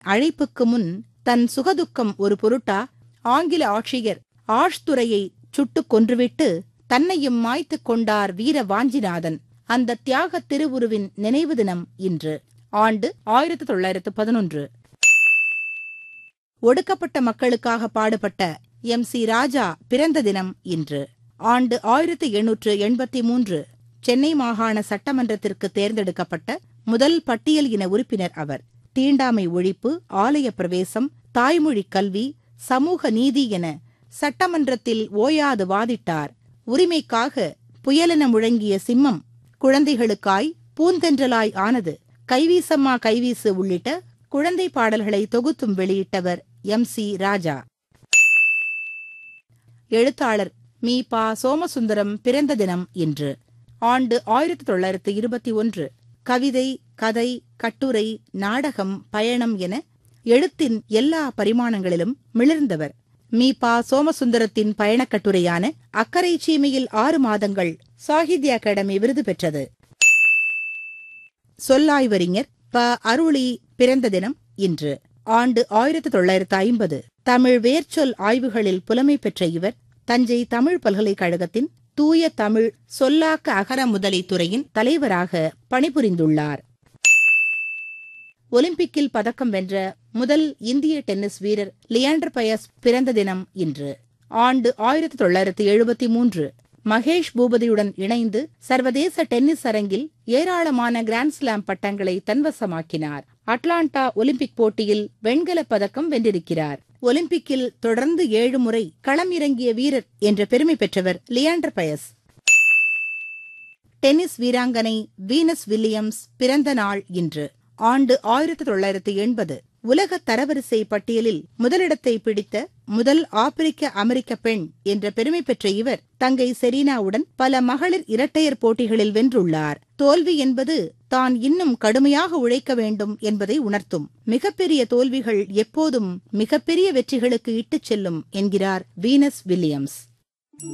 அழைப்புக்கு முன் தன் சுகதுக்கம் ஒரு பொருட்டா ஆங்கில ஆட்சியர் ஆஷ்துரையை சுட்டுக் கொன்றுவிட்டு தன்னையும் மாய்த்துக் கொண்டார் வீர வாஞ்சிநாதன் அந்த தியாக திருவுருவின் நினைவு தினம் இன்று ஆண்டு ஆயிரத்து தொள்ளாயிரத்து பதினொன்று ஒடுக்கப்பட்ட மக்களுக்காக பாடுபட்ட எம் சி ராஜா பிறந்த தினம் இன்று ஆண்டு ஆயிரத்து எண்ணூற்று எண்பத்தி மூன்று சென்னை மாகாண சட்டமன்றத்திற்கு தேர்ந்தெடுக்கப்பட்ட முதல் பட்டியல் இன உறுப்பினர் அவர் தீண்டாமை ஒழிப்பு ஆலய பிரவேசம் தாய்மொழி கல்வி சமூக நீதி என சட்டமன்றத்தில் ஓயாது வாதிட்டார் உரிமைக்காக புயலென முழங்கிய சிம்மம் குழந்தைகளுக்காய் பூந்தென்றலாய் ஆனது கைவீசம்மா கைவீசு உள்ளிட்ட குழந்தை பாடல்களை தொகுத்தும் வெளியிட்டவர் எம் சி ராஜா எழுத்தாளர் மீ பா சோமசுந்தரம் பிறந்த தினம் இன்று ஆண்டு ஆயிரத்தி தொள்ளாயிரத்து இருபத்தி ஒன்று கவிதை கதை கட்டுரை நாடகம் பயணம் என எழுத்தின் எல்லா பரிமாணங்களிலும் மிளிர்ந்தவர் மீ பா சோமசுந்தரத்தின் பயணக் கட்டுரையான அக்கரை சீமையில் ஆறு மாதங்கள் சாகித்ய அகாடமி விருது பெற்றது சொல்லாய்வறிஞர் ப அருளி பிறந்த தினம் இன்று ஆண்டு ஆயிரத்து தொள்ளாயிரத்து ஐம்பது தமிழ் வேர்ச்சொல் ஆய்வுகளில் புலமை பெற்ற இவர் தஞ்சை தமிழ் பல்கலைக்கழகத்தின் தூய தமிழ் சொல்லாக்க அகர முதலி துறையின் தலைவராக பணிபுரிந்துள்ளார் ஒலிம்பிக்கில் பதக்கம் வென்ற முதல் இந்திய டென்னிஸ் வீரர் லியாண்டர் பயஸ் பிறந்த தினம் இன்று ஆண்டு ஆயிரத்தி தொள்ளாயிரத்தி எழுபத்தி மூன்று மகேஷ் பூபதியுடன் இணைந்து சர்வதேச டென்னிஸ் அரங்கில் ஏராளமான கிராண்ட்ஸ்லாம் பட்டங்களை தன்வசமாக்கினார் அட்லாண்டா ஒலிம்பிக் போட்டியில் வெண்கலப் பதக்கம் வென்றிருக்கிறார் ஒலிம்பிக்கில் தொடர்ந்து ஏழு முறை களம் இறங்கிய வீரர் என்ற பெருமை பெற்றவர் லியாண்டர் பயஸ் டென்னிஸ் வீராங்கனை வீனஸ் வில்லியம்ஸ் பிறந்த நாள் இன்று ஆண்டு ஆயிரத்தி தொள்ளாயிரத்தி எண்பது உலக தரவரிசை பட்டியலில் முதலிடத்தை பிடித்த முதல் ஆப்பிரிக்க அமெரிக்க பெண் என்ற பெருமை பெற்ற இவர் தங்கை செரீனாவுடன் பல மகளிர் இரட்டையர் போட்டிகளில் வென்றுள்ளார் தோல்வி என்பது தான் இன்னும் கடுமையாக உழைக்க வேண்டும் என்பதை உணர்த்தும் மிகப்பெரிய தோல்விகள் எப்போதும் மிகப்பெரிய வெற்றிகளுக்கு இட்டுச் செல்லும் என்கிறார் வீனஸ் வில்லியம்ஸ்